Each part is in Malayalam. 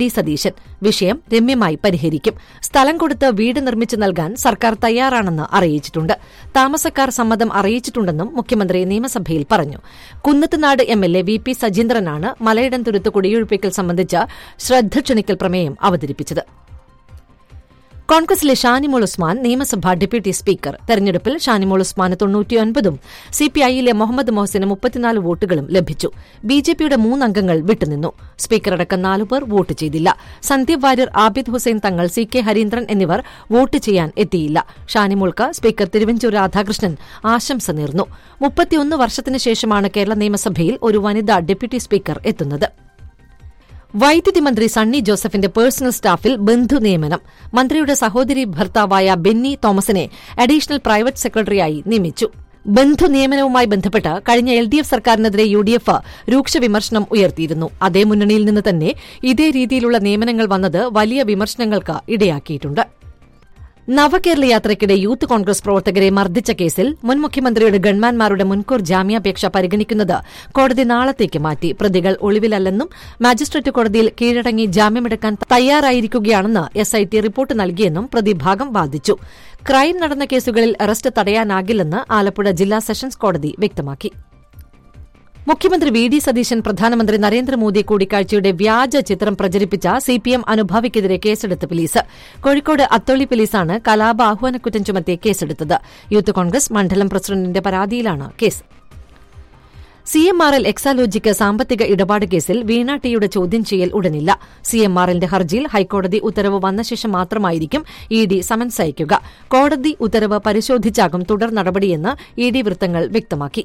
ഡി സതീശൻ വിഷയം രമ്യമായി പരിഹരിക്കും സ്ഥലം കൊടുത്ത് വീട് നിർമ്മിച്ചു നൽകാൻ സർക്കാർ തയ്യാറാണെന്ന് അറിയിച്ചിട്ടുണ്ട് താമസക്കാർ സമ്മതം അറിയിച്ചിട്ടുണ്ടെന്നും മുഖ്യമന്ത്രി നിയമസഭയിൽ പറഞ്ഞു Kunnathunad M L A V P സജീന്ദ്രനാണ് മലയിടം തുരുത്ത് കുടിയൊഴിപ്പിക്കൽ സംബന്ധിച്ച ശ്രദ്ധ ക്ഷണിക്കൽ പ്രമേയം അവതരിപ്പിച്ചത് കോൺഗ്രസിലെ ഷാനിമോൾ ഉസ്മാൻ നിയമസഭാ ഡെപ്യൂട്ടി സ്പീക്കർ തെരഞ്ഞെടുപ്പിൽ ഷാനിമോൾ ഉസ്മാന് തൊണ്ണൂറ്റിയൊൻപതും സിപിഐയിലെ മുഹമ്മദ് മൊഹസിന് മുപ്പത്തിനാല് വോട്ടുകളും ലഭിച്ചു ബിജെപിയുടെ മൂന്നംഗങ്ങൾ വിട്ടുനിന്നു സ്പീക്കറടക്കം നാലുപേർ വോട്ട് ചെയ്തില്ല സന്ദീപ് വാര്യർ ആബിദ് ഹുസൈൻ തങ്ങൾ സി കെ ഹരീന്ദ്രൻ എന്നിവർ വോട്ട് ചെയ്യാൻ എത്തിയില്ല ഷാനിമോൾക്ക് സ്പീക്കർ തിരുവഞ്ചൂർ രാധാകൃഷ്ണൻ ആശംസ നേർന്നു മുപ്പത്തിയൊന്ന് വർഷത്തിനു ശേഷമാണ് കേരള നിയമസഭയിൽ ഒരു വനിതാ ഡെപ്യൂട്ടി സ്പീക്കർ എത്തുന്നത് വൈദ്യുതി മന്ത്രി സണ്ണി ജോസഫിന്റെ പേഴ്സണൽ സ്റ്റാഫിൽ ബന്ധു നിയമനം മന്ത്രിയുടെ സഹോദരി ഭർത്താവായ ബെന്നി തോമസിനെ അഡീഷണൽ പ്രൈവറ്റ് സെക്രട്ടറിയായി നിയമിച്ചു ബന്ധു നിയമനവുമായി ബന്ധപ്പെട്ട് കഴിഞ്ഞ എൽ ഡി എഫ് സർക്കാരിനെതിരെ യു ഡി എഫ് രൂക്ഷ വിമർശനം ഉയർത്തിയിരുന്നു അതേ മുന്നണിയിൽ നിന്ന് തന്നെ ഇതേ രീതിയിലുള്ള നിയമനങ്ങൾ വന്നത് വലിയ വിമർശനങ്ങൾക്ക് ഇടയാക്കിയിട്ടുണ്ട് നവകേരള യാത്രയ്ക്കിടെ യൂത്ത് കോൺഗ്രസ് പ്രവർത്തകരെ മർദ്ദിച്ച കേസിൽ മുൻ മുഖ്യമന്ത്രിയുടെ ഗൺമാൻമാരുടെ മുൻകൂർ ജാമ്യാപേക്ഷ പരിഗണിക്കുന്നത് കോടതി നാളത്തേക്ക് മാറ്റി പ്രതികൾ ഒളിവിലല്ലെന്നും മാജിസ്ട്രേറ്റ് കോടതിയിൽ കീഴടങ്ങി ജാമ്യമെടുക്കാൻ തയ്യാറായിരിക്കുകയാണെന്ന് എസ്ഐടി റിപ്പോർട്ട് നൽകിയെന്നും പ്രതിഭാഗം വാദിച്ചു ക്രൈം നടന്ന കേസുകളിൽ അറസ്റ്റ് തടയാനാകില്ലെന്ന് ആലപ്പുഴ ജില്ലാ സെഷൻസ് കോടതി വ്യക്തമാക്കി മുഖ്യമന്ത്രി വി ഡി സതീശൻ പ്രധാനമന്ത്രി നരേന്ദ്രമോദി കൂടിക്കാഴ്ചയുടെ വ്യാജ ചിത്രം പ്രചരിപ്പിച്ച സിപിഎം അനുഭാവിക്കെതിരെ കേസെടുത്ത് പോലീസ് കോഴിക്കോട് അത്തോളി പോലീസാണ് കലാപ ആഹ്വാനക്കുറ്റം ചുമത്തി കേസെടുത്തത് യൂത്ത് കോൺഗ്രസ് മണ്ഡലം പ്രസിഡന്റിന്റെ പരാതിയിലാണ് case C M R L എക്സാലോജിക്ക് സാമ്പത്തിക ഇടപാട് കേസിൽ വീണ ടിയുടെ ചോദ്യം ചെയ്യൽ ഉടനില്ല സി എം ആർ എല്ലിന്റെ ഹർജിയിൽ ഹൈക്കോടതി ഉത്തരവ് വന്ന ശേഷം മാത്രമായിരിക്കും ഇ ഡി സമൻസ് അയക്കുക കോടതി ഉത്തരവ് പരിശോധിച്ചാകും തുടർ നടപടിയെന്ന് ഇ ഡി വൃത്തങ്ങൾ വ്യക്തമാക്കി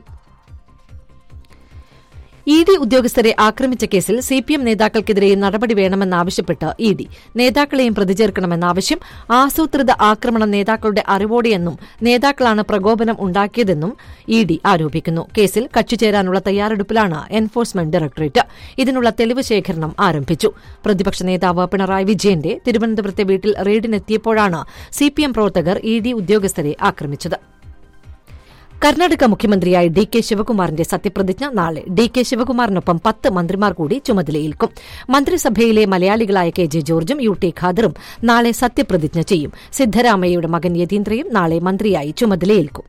ഇ ഡി ഉദ്യോഗസ്ഥരെ ആക്രമിച്ച കേസിൽ സിപിഎം നേതാക്കൾക്കെതിരെ നടപടി വേണമെന്നാവശ്യപ്പെട്ട് ഇ ഡി നേതാക്കളെയും പ്രതിചേർക്കണമെന്ന ആവശ്യം ആസൂത്രിത ആക്രമണം നേതാക്കളുടെ അറിവോടെയെന്നും നേതാക്കളാണ് പ്രകോപനം ഉണ്ടാക്കിയതെന്നും ഇ ഡി ആരോപിക്കുന്നു കേസിൽ കക്ഷിചേരാനുള്ള തയ്യാറെടുപ്പിലാണ് എൻഫോഴ്സ്മെന്റ് ഡയറക്ടറേറ്റ് ഇതിനുള്ള തെളിവ് ശേഖരണം ആരംഭിച്ചു പ്രതിപക്ഷ നേതാവ് പിണറായി വിജയന്റെ തിരുവനന്തപുരത്തെ വീട്ടിൽ റെയ്ഡിനെത്തിയപ്പോഴാണ് സിപിഎം പ്രവർത്തകർ ഇ ഡി ഉദ്യോഗസ്ഥരെ ആക്രമിച്ചത് കർണാടക മുഖ്യമന്ത്രിയായി ഡി കെ ശിവകുമാറിന്റെ സത്യപ്രതിജ്ഞ നാളെ ഡി കെ ശിവകുമാറിനൊപ്പം പത്ത് മന്ത്രിമാർ കൂടി ചുമതലയേൽക്കും മന്ത്രിസഭയിലെ മലയാളികളായ കെ ജെ ജോർജും യു ടി ഖാദറും നാളെ സത്യപ്രതിജ്ഞ ചെയ്യും സിദ്ധരാമയ്യയുടെ മകൻ യതീന്ദ്രയും നാളെ മന്ത്രിയായി ചുമതലയേൽക്കും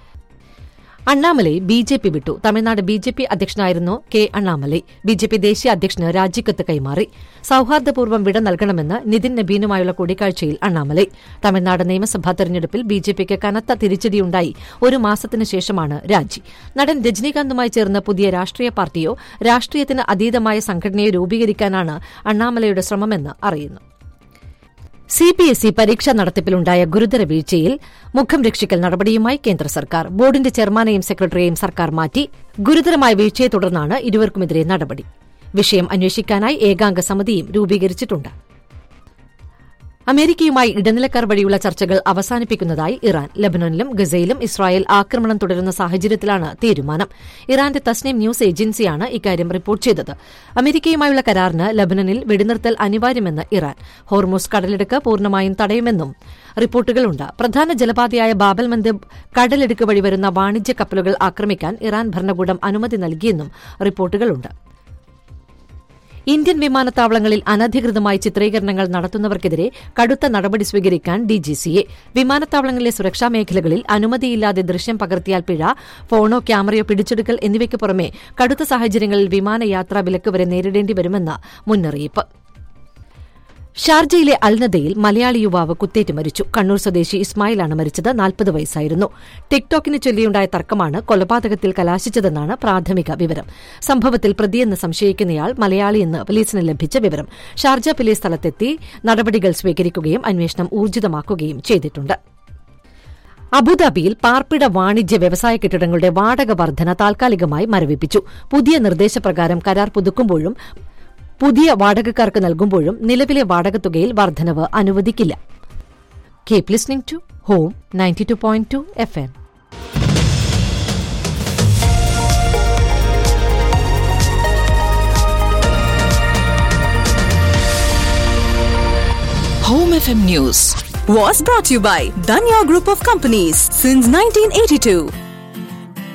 അണ്ണാമലൈ ബി ജെ പി വിട്ടു തമിഴ്നാട് ബി ജെ പി അധ്യക്ഷനായിരുന്നു K Annamalai B J P ദേശീയ അധ്യക്ഷന് രാജിക്കത്ത് കൈമാറി സൌഹാർദ്ദപൂർവ്വം വിട നൽകണമെന്ന് നിതിൻ നബീനുമായുള്ള കൂടിക്കാഴ്ചയിൽ അണ്ണാമലൈ തമിഴ്നാട് നിയമസഭാ തെരഞ്ഞെടുപ്പിൽ ബി ജെ പിക്ക് കനത്ത തിരിച്ചടിയുണ്ടായി ഒരു മാസത്തിനു ശേഷമാണ് രാജി നടൻ രജനീകാന്തുമായി ചേർന്ന് പുതിയ രാഷ്ട്രീയ പാർട്ടിയോ രാഷ്ട്രീയത്തിന് അതീതമായ സംഘടനയോ രൂപീകരിക്കാനാണ് അണ്ണാമലയുടെ ശ്രമമെന്ന് അറിയുന്നു സിബിഎസ്ഇ പരീക്ഷാ നടത്തിപ്പിലുണ്ടായ ഗുരുതര വീഴ്ചയിൽ മുഖം രക്ഷിക്കൽ നടപടിയുമായി കേന്ദ്ര സർക്കാർ ബോർഡിന്റെ ചെയർമാനെയും സെക്രട്ടറിയെയും സർക്കാർ മാറ്റി ഗുരുതരമായ വീഴ്ചയെ തുടർന്നാണ് ഇരുവർക്കുമെതിരെ നടപടി വിഷയം അന്വേഷിക്കാനായി ഏകാംഗ സമിതിയും രൂപീകരിച്ചിട്ടുണ്ട് അമേരിക്കയുമായി ഇടനിലക്കാർ വഴിയുള്ള ചർച്ചകൾ അവസാനിപ്പിക്കുന്നതായി ഇറാൻ ലബനനിലും ഗസയിലും ഇസ്രായേൽ ആക്രമണം തുടരുന്ന സാഹചര്യത്തിലാണ് തീരുമാനം ഇറാന്റെ തസ്നീം ന്യൂസ് ഏജൻസിയാണ് ഇക്കാര്യം റിപ്പോർട്ട് ചെയ്തത് അമേരിക്കയുമായുള്ള കരാറിന് ലബനനിൽ വെടിനിർത്തൽ അനിവാര്യമെന്ന് ഇറാൻ ഹോർമോസ് കടലിടുക്ക് പൂർണ്ണമായും തടയുമെന്നും റിപ്പോർട്ടുകളുണ്ട് പ്രധാന ജലപാതയായ ബാബൽ മന്ദബ് കടലിടുക്ക് വഴി വരുന്ന വാണിജ്യ കപ്പലുകൾ ആക്രമിക്കാൻ ഇറാൻ ഭരണകൂടം അനുമതി നൽകിയെന്നും റിപ്പോർട്ടുകളുണ്ട് ഇന്ത്യൻ വിമാനത്താവളങ്ങളിൽ അനധികൃതമായി ചിത്രീകരണങ്ങൾ നടത്തുന്നവർക്കെതിരെ കടുത്ത നടപടി സ്വീകരിക്കാൻ ഡിജിസിഎ വിമാനത്താവളങ്ങളിലെ സുരക്ഷാ മേഖലകളിൽ അനുമതിയില്ലാതെ ദൃശ്യം പകർത്തിയാൽ പിഴ ഫോണോ ക്യാമറയോ പിടിച്ചെടുക്കൽ എന്നിവയ്ക്ക് പുറമെ കടുത്ത സാഹചര്യങ്ങളിൽ വിമാനയാത്രാ വിലക്ക് വരെ നേരിടേണ്ടി വരുമെന്ന് മുന്നറിയിപ്പ് ഷാർജയിലെ അൽനദയിൽ മലയാളി യുവാവ് കുത്തേറ്റ് മരിച്ചു കണ്ണൂർ സ്വദേശി ഇസ്മായിലാണ് മരിച്ചത് നാൽപ്പത് വയസ്സായിരുന്നു ടിക്ടോക്കിന് ചൊല്ലിയുണ്ടായ തർക്കമാണ് കൊലപാതകത്തിൽ കലാശിച്ചതെന്നാണ് പ്രാഥമിക വിവരം സംഭവത്തിൽ പ്രതിയെന്ന് സംശയിക്കുന്നയാൾ മലയാളിയെന്ന് പോലീസിന് ലഭിച്ച വിവരം ഷാർജ പോലീസ് സ്ഥലത്തെത്തി നടപടികൾ സ്വീകരിക്കുകയും അന്വേഷണം ഊർജിതമാക്കുകയും ചെയ്തിട്ടുണ്ട് അബുദാബിയിൽ പാർപ്പിട വാണിജ്യ വ്യവസായ കെട്ടിടങ്ങളുടെ വാടക വർധന താൽക്കാലികമായി മരവിപ്പിച്ചു പുതിയ നിർദ്ദേശപ്രകാരം കരാർ പുതുക്കുമ്പോഴും പുതിയ വാടകക്കാർക്ക് നൽകുമ്പോഴും നിലവിലെ വാടകത്തുകയിൽ വർധനവ് അനുവദിക്കില്ല keep listening to Home ninety two point two F M Home FM News was brought to you by Danya Group of Companies since 1982.